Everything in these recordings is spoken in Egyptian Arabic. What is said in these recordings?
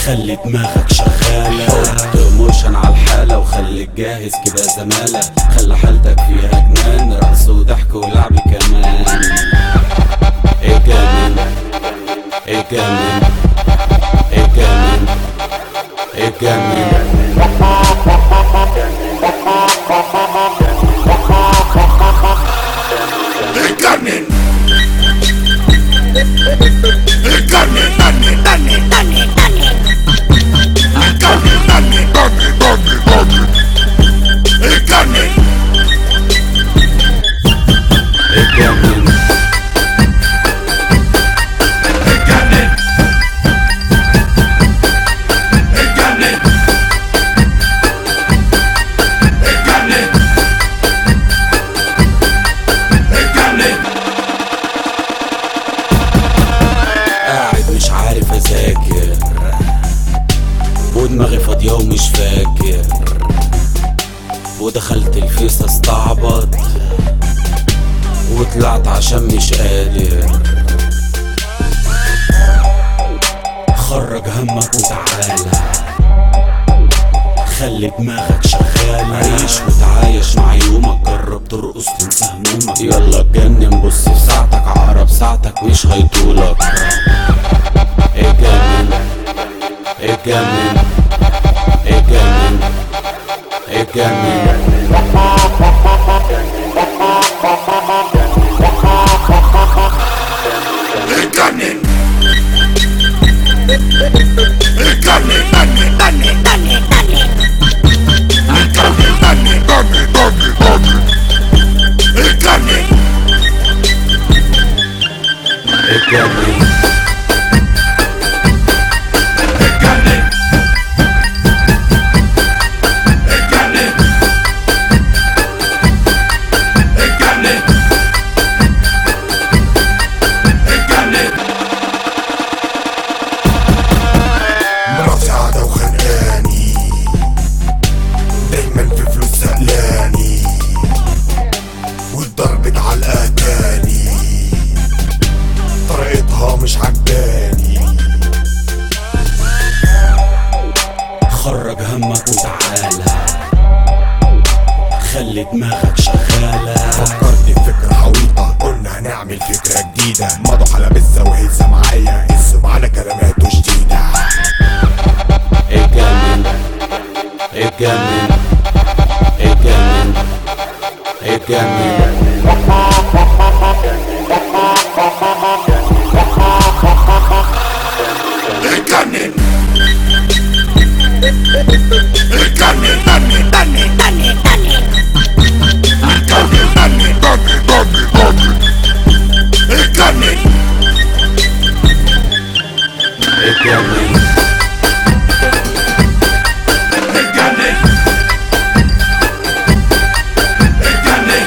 خلي دماغك شغالة حط ايموشن على الحالة وخليك جاهز كده زمالة خلي حالتك فيها جنان رقص وضحك ولعب كمان اجنن اجنن اجنن اجنن اتجنن اتجنن دني دني دني دني اتجنن دني دني دني دني اتجنن اجنن اتجنن اتجنن اتجنن اتجنن قاعد مش عارف اذاكر ودماغي فاضية ومش فاكر ودخلت الفيس استعبط وطلعت عشان مش قادر خرج همك وتعالى خلي دماغك شغالة عيش وتعايش مع يومك جرب ترقص تنسى همومك يلا اتجنن بص في ساعتك عقرب ساعتك مش هيطولك اتجنن اتجنن اتجنن اتجنن اتجنن اتجنن دني دني دني دني اتجنن دني دني دني دني اتجنن اتجنن اتجنن اتجنن اتجنن اتجنن مراتي قاعدة وخانقاني دايما في فلوس سقلاني والضرب علقة تاني طريقتها مش عجباني خرج همك وتعالى خلي دماغك شغالة فكرت في فكرة عويطة قلنا هنعمل فكرة جديدة مضوا على بزة وهيزة معايا هزوا معانا كلماته جديدة اتجنن اتجنن اتجنن اتجنن اتجنن اتجنن دني دني دني دني اتجنن دني دني دني دني اتجنن اتجنن اتجنن اتجنن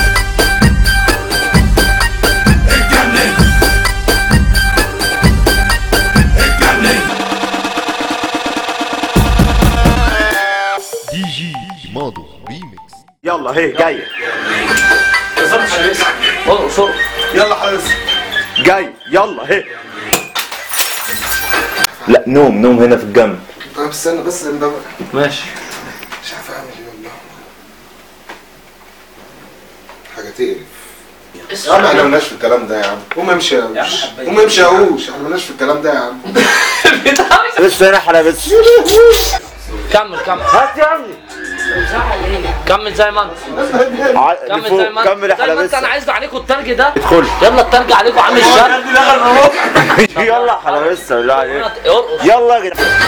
اتجنن اتجنن دي جي ماضو ريميكس يلا هي جاي يلا حارس جاي يلا هي لا نوم نوم هنا في الجنب طب استنى بس ده ماشي مش عارف اعمل ايه والله حاجه تقرف يا عم احنا مالناش في الكلام ده يا عم قوم امشي يا اوش قوم امشي يا اوش احنا مالناش في الكلام ده يا عم بس هنا حلا بس كمل كمل هات يا ابني كمل زي ما انت ع- كمل زي لفوق ما انت كمل يا زي حلا ما بس انت انا عايز عليكم الترج ده ادخل يلا الترج عليكم عامل الشر يلا يا حلا بس بالله عليك ارقص يلا يا جدعان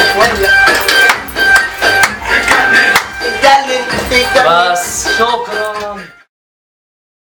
بس شكرا